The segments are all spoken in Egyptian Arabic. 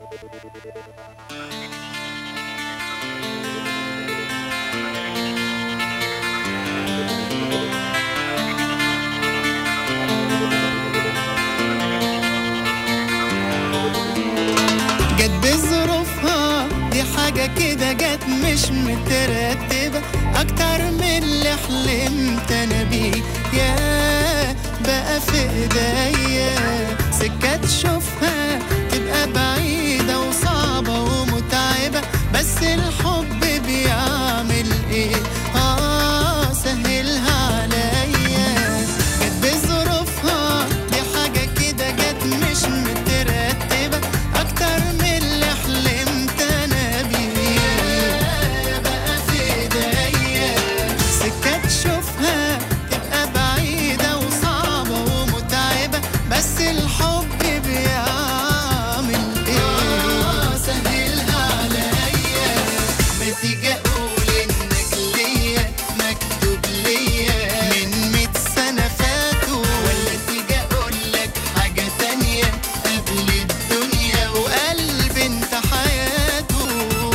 جت بظروفها دي حاجة كده جت مش مترتبة أكتر من اللي حلمت أنا بيه يا بقى في إيديا سكة تشوفها تبقى بعيدة وصعبة ومتعبة بس الحب بيعمل إيه آه سهلها عليا جت بظروفها دي حاجة كده جت مش مترتبة أكتر من اللي حلمت أنا بيه بقى في إيديا سكة تشوفها تبقى بعيدة وصعبة ومتعبة بس الحب بيعمل إيه سهلها عليا ما تيجي أقول إنك ليا مكتوب ليا من مية سنة فاتوا ولا تيجي أقول لك حاجة تانية قبل الدنيا وقلبي انت حياته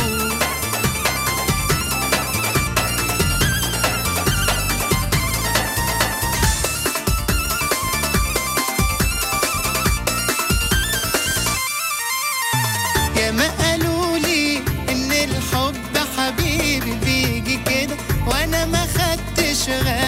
يا ما قالوا لي ان الحب حبيبي بيجي كده وانا ما خدتش غالي